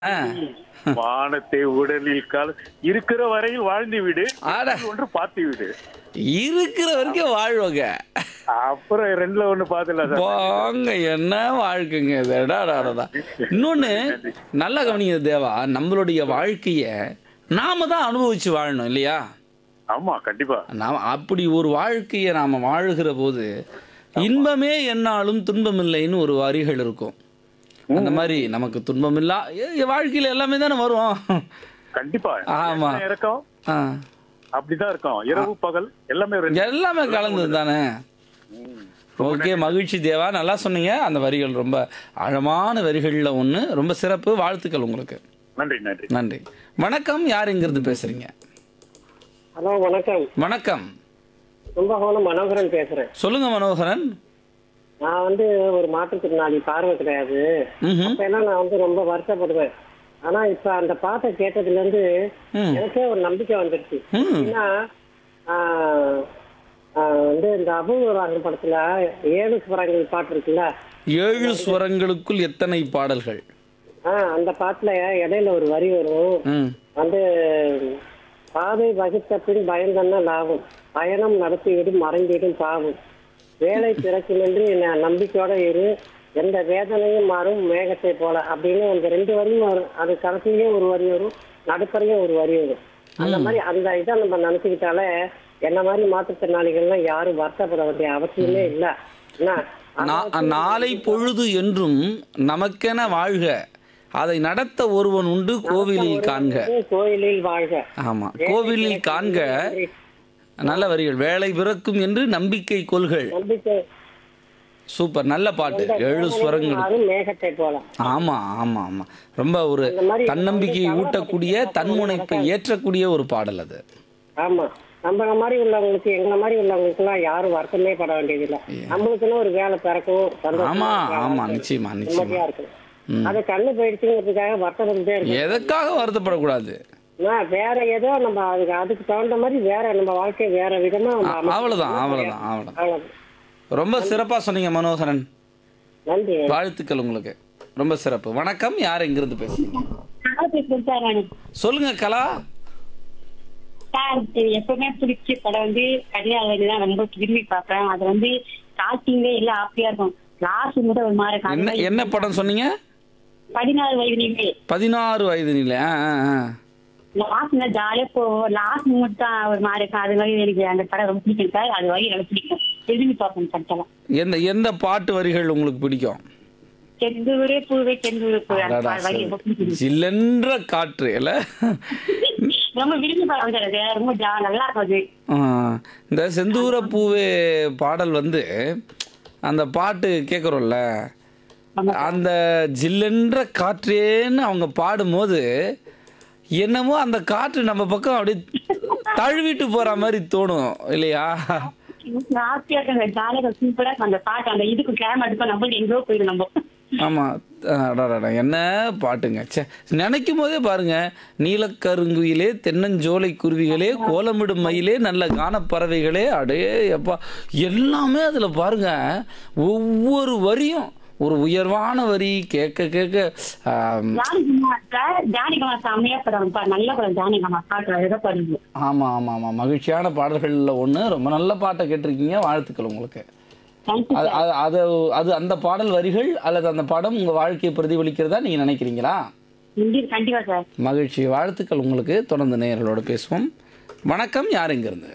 ஆ. வானத்தை உடலில் கால இருக்கிற வரையில் வாழ்ந்து விடு ஆட. ஒன்று பார்த்து விடு இருக்கிற வரைக்கும் வாழ்வங்க அப்புறம் ரெண்டுல ஒண்ணு பாத்துல சார் போங்க என்ன வாழ்க்கைங்க இது அடாடாடா. இன்னொன்னு நல்லா கவனிங்க தேவா நம்மளுடைய வாழ்க்கைய நாம தான் அனுபவிச்சு வாழணும் இல்லையா ஆமா கண்டிப்பா நாம் அப்படி ஒரு வாழ்க்கையை நாம வாழுகிற போது இன்பமே என்னாலும் துன்பமில்லைன்னு ஒரு வரிகள் இருக்கும் அந்த மாதிரி நமக்கு துன்பமில்லா எ- வாழ்க்கையில எல்லாமே தானே வரும் கண்டிப்பா ஆமா. என்ன இறக்கம் ஆ. அப்படிதான் இருக்கும் இரவு பகல் எல்லாமே ரெண்டு எல்லாமே கலந்தது தானே ஓகே மகிழ்ச்சி தேவா நல்லா சொன்னீங்க அந்த வரிகள் ரொம்ப ஆழமான வரிகளில் ஒன்று ரொம்ப சிறப்பு வாழ்த்துக்கள் உங்களுக்கு நன்றி நன்றி நன்றி வணக்கம் யார் இங்கிருந்து பேசுறீங்க ஹலோ வணக்கம் வணக்கம் கும்பகோணம் மனோகரன் பேசுறேன் சொல்லுங்க மனோகரன் நான் வந்து ஒரு மாற்றுத்திறனாளி பார்வை கிடையாது ம்ஹும். அப்ப எல்லாம் நான் வந்து ரொம்ப வருத்தப்படுவேன் ஆனா இப்ப அந்த பாட்டை கேட்டதுல இருந்து ம். எனக்கே ஒரு நம்பிக்கை வந்துருச்சு ம். ஏன்னா ஆஹ், ஆஹ், வந்து இந்த அபூர்வராகம் படத்துல ஏழு சுவரங்கள் பாட்டு இருக்குல்ல ஏழு ஸ்வரங்களுக்குள் எத்தனை பாடல்கள் ஆஹ் அந்த பாட்டுல இடையில ஒரு வரி வரும் ம் வந்து பாதை வகுத்த பின் பயந்தன்னா லாபம் பயணம் நடத்திவிடும் மறைந்திடும் பாவம் வேலை பிறக்குமென்று ந- நம்பிக்கையோட இரு எந்த வேதனையும் மாறும் மேகத்தை போல அப்படின்னு அந்த ரெண்டு வரியும் வரும் அது கடைசியிலேயும் ஒரு வரி வரும் நடுப்பறையும் ஒரு வரி வரும் அந்த மாதிரி அந்த இதை நம்ம நினைச்சுக்கிட்டாலே என்ன மாதிரி மாற்றுத்திறனாளிகள்லாம் யாரும் வருத்தப்பட வேண்டிய அவசியமே இல்ல என்ன நா- நாளை பொழுது என்றும் நமக்கென வாழ்க அதை நடத்த ஒருவன் உண்டு கோவிலில் காண்க கோயிலில் வாழ்க ஆமா கோவிலில் காண்க நல்ல வரிகள் வேலை பிறக்கும் என்று நம்பிக்கை கொள்கள் நம்பிக்கை சூப்பர் நல்ல பாட்டு ஏழு ஸ்வரங்கள் மாறும் மேகத்தை போல ஆமா ஆமா ஆமா ரொம்ப ஒரு அந்த மாதிரி தன்னம்பிக்கையை ஊட்டக்கூடிய தன்முனைப்பை ஏற்றக்கூடிய ஒரு பாடல் அது ஆமா நம்மள மாதிரி உள்ளவங்களுக்கு எங்களை மாதிரி உள்ளவங்களுக்கு எல்லாம் யாரும் வருத்தமே பட வேண்டியதில்லை நம்மளுக்குன்னு ஒரு வேலை பிறக்கும் சந்தோஷமா ஆமா இருக்கலாம், ஆமா நிச்சயமா நிச்சயமா நிம்மதியா இருக்கும் அது கண்ணு போயிடுச்சுங்கிறதுக்காக வருத்தப்பட்டுட்டே இருக்கும் எதற்காக வருத்தப்படக்கூடாது நான் வேற ஏதோ நம்ம அதுக்கு அதுக்கு தகுந்த மாதிரி வேற நம்ம வாழ்க்கை வேற விதமா நம்ம அமைச்சுக்கணும். அவ்வளவுதான் அவ்வளவுதான் அவ்வளவுதான் அவ்வளவுதான். ரொம்ப சிறப்பா சொன்னீங்க மனோகரன் நன்றி வாழ்த்துக்கள் உங்களுக்கு ரொம்ப சிறப்பு வணக்கம் யார் எங்கிருந்து பேசுறீங்க சொல்லுங்க கலா சார் இது எப்பவுமே பிடிச்ச படம் வந்து கடியாளி தான் ரொம்ப விரும்பி பார்ப்பேன் அது வந்து ஸ்டார்டிங்ல எல்லாம் ஹாப்பியா இருக்கும் லாஸ்ட் மட்டும் ஒரு மாதிரி இருக்கும். என்ன என்ன படம் சொன்னீங்க பதினாறு வயதுலயுமே பதினாறு வயது நிலை ஆ ஆ, ஆ. லாஸ்ட்ல ஜாலியா போவோம் லாஸ்ட் மூமெண்ட் தான் ஒரு மாதிரி இருக்கும் அது மாதிரி எனக்கு அந்த படம் ரொம்ப பிடிக்கும் சார் அது வரை எனக்கு பிடிக்கும் விரும்பி பார்ப்பேன் படத்தெல்லாம் எந்த எந்த பாட்டு வரிகள் உங்களுக்கு பிடிக்கும் செந்தூரே பூவே செந்தூரே பூவே அந்த அடடா, வரி ரொம்ப பிடிக்கும் சில்லென்ற காற்று இல்ல ரொம்ப விரும்பி பார்ப்பேன் சார் அது ரொம்ப ஜா- நல்லா இருக்கும் அது ஆ, இந்த செந்தூர பூவே பாடல் வந்து அந்த பாட்டு கேட்குறோம்ல ஆமா. அந்த ஜில்லென்ற காற்றேன்னு அவங்க பாடும்போது என்னமோ அந்த காற்று நம்ம பக்கம் அப்படியே தழுவிட்டு போற மாதிரி தோணும் இல்லையா ஹாப்பியா இருக்கும் ஜாலியாக சூப்பரா இருக்கும் அந்த பாட்டு அந்த இதுக்கு கேமரா எடுப்போம் நம்ம எங்கேயோ போயிடும் நம்ம ஆமா அடடடா, என்ன பாட்டுங்க ச்சே நினைக்கும் போதே பாருங்க நீலக்கருங்குயிலே தென்னஞ்சோலை குருவிகளே கோலமிடும் மயிலே நல்ல கானப்பறவைகளே அடே எப்பா எல்லாமே அதுல பாருங்க ஒவ்வொரு வரியும் ஒரு உயர்வான வரி கேட்க கேட்க ஆம், ஜானகிமா சார் ஜானகிமா செம்மையா படம் பா- நல்ல படம் ஜானகிமா பாட்டு அழகா பாடுது ஆமா ஆமா ஆமா மகிழ்ச்சியான பாடல்கள்ல ஒண்ணு ரொம்ப நல்ல பாட்டை கேட்டிருக்கீங்க வாழ்த்துக்கள் உங்களுக்கு தேங்க்யூ அது அது- அது அது அந்த பாடல் வரிகள் அல்லது அந்த படம் உங்க வாழ்க்கையை பிரதிபலிக்கிறதா நீங்க நினைக்கிறீங்களா கண்டிப்பா சார் மகிழ்ச்சி வாழ்த்துக்கள் உங்களுக்கு தொடர்ந்து நேயர்களோட பேசுவோம் வணக்கம் யார் எங்க இருந்து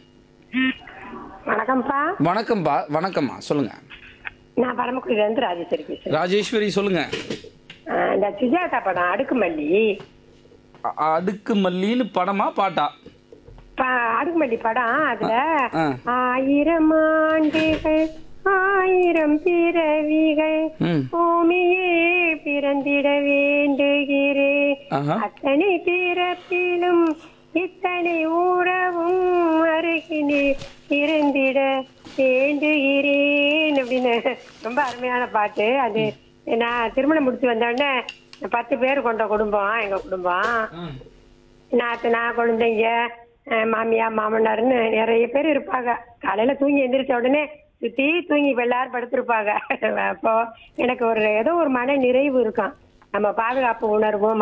வணக்கம்ப்பா வணக்கம்பா வணக்கம்மா சொல்லுங்க நான் பரமக்குடியில இருந்து ராஜேஸ்வரி பேசுறேன் ராஜேஸ்வரி சொல்லுங்க ஆஹ் இந்த சுஜாதா படம் அடுக்குமல்லி அ- அடுக்கு மல்லின்னு படமா பாட்டா ப- அடுக்குமல்லி படம் அதுல ஆ. ஆயிரம் ஆண்டுகள் ஆயிரம் பிறவிகள் ம் பூமியே பிறந்திட வேண்டுகிறேன் ஆஹா அத்தனை பிறப்பிலும் இத்தனை உறவும் அருகினே இருந்திட வேண்டுகிறேன் அப்படின்னு ரொம்ப அருமையான பாட்டு அது நான் திருமணம் முடிச்சு வந்த உடனே பத்து பேர் கொண்ட குடும்பம் எங்க குடும்பம் ம். நாத்தனா குழந்தைங்க அஹ் மாமியா மாமனார்னு நிறைய பேர் இருப்பாங்க காலையில தூங்கி எந்திரிச்ச உடனே சுத்தி தூங்கி இப்ப எல்லாரும் படுத்திருப்பாங்க அப்போ எனக்கு ஒரு ஏதோ ஒரு மன நிறைவு இருக்கும் நம்ம பாதுகாப்பு உணர்வும்